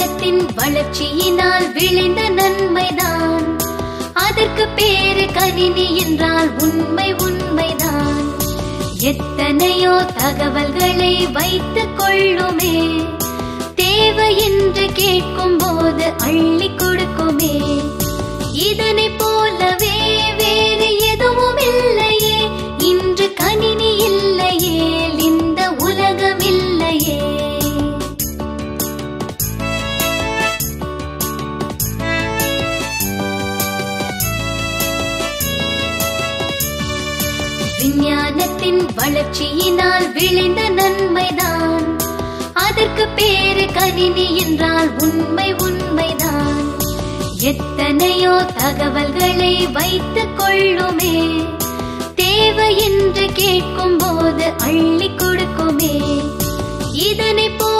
விஞ்ஞானத்தின் வளர்ச்சியினால் விளைந்த நன்மைதான் அதற்கு பேரு கணினி என்றால் உண்மை உண்மைதான் எத்தனையோ தகவல்களை வைத்துக் கொள்ளுமே தேவை என்று கேட்கும் போது அள்ளி கொடுக்குமே இதனை போலவே வேறு எதுவும் இல்லையே இன்று கணினி இல்லையே இந்த உலகம் இல்லையே விஞ்ஞானத்தின் வளர்ச்சியினால் விளைந்த நன்மைதான் அதற்கு பேரு கணினி என்றால் உண்மை உண்மைதான் எத்தனையோ தகவல்களை வைத்துக் கொள்ளுமே தேவை என்று கேட்கும் போது அள்ளி கொடுக்குமே இதனை போல